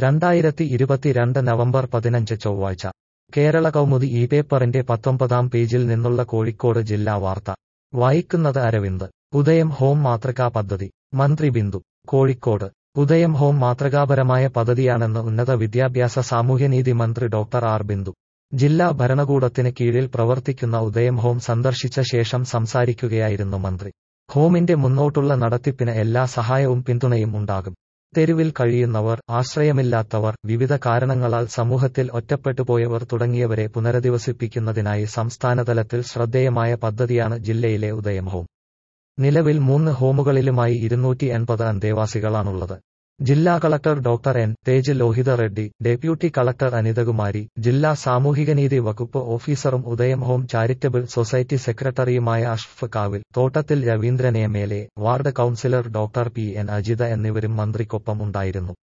രണ്ടായിരത്തി ഇരുപത്തിരണ്ട് നവംബർ പതിനഞ്ച് ചൊവ്വാഴ്ച കേരള കൗമുദി ഈ പേപ്പറിന്റെ പത്തൊമ്പതാം പേജിൽ നിന്നുള്ള കോഴിക്കോട് ജില്ലാ വാർത്ത വായിക്കുന്നത് അരവിന്ദ് ഉദയം ഹോം മാതൃകാ പദ്ധതി മന്ത്രി ബിന്ദു കോഴിക്കോട് ഉദയം ഹോം മാതൃകാപരമായ പദ്ധതിയാണെന്ന് ഉന്നത വിദ്യാഭ്യാസ സാമൂഹ്യനീതി മന്ത്രി ഡോക്ടർ ആർ ബിന്ദു ജില്ലാ ഭരണകൂടത്തിന് കീഴിൽ പ്രവർത്തിക്കുന്ന ഉദയം ഹോം സന്ദർശിച്ച ശേഷം സംസാരിക്കുകയായിരുന്നു മന്ത്രി ഹോമിന്റെ മുന്നോട്ടുള്ള നടത്തിപ്പിന് എല്ലാ സഹായവും പിന്തുണയും ഉണ്ടാകും തെരുവിൽ കഴിയുന്നവർ ആശ്രയമില്ലാത്തവർ വിവിധ കാരണങ്ങളാൽ സമൂഹത്തിൽ ഒറ്റപ്പെട്ടുപോയവർ തുടങ്ങിയവരെ പുനരധിവസിപ്പിക്കുന്നതിനായി സംസ്ഥാനതലത്തിൽ ശ്രദ്ധേയമായ പദ്ധതിയാണ് ജില്ലയിലെ ഉദയം ഹോം നിലവിൽ മൂന്ന് ഹോമുകളിലുമായി ഇരുന്നൂറ്റി എൺപത് അന്തേവാസികളാണുള്ളത് ജില്ലാ collector doctor N Tej Lohitha Reddy deputy collector Anithakumari ജില്ലാ സാമൂഹികനീതി വകുപ്പ് ഓഫീസറും ഉദയം ഹോം ചാരിറ്റബിൾ സൊസൈറ്റി സെക്രട്ടറിയുമായ അഷ്ഫ് Kavil Thottathil Raveendran M L A ward councillor doctor P N Ajitha എന്നിവരും മന്ത്രിക്കൊപ്പം ഉണ്ടായിരുന്നു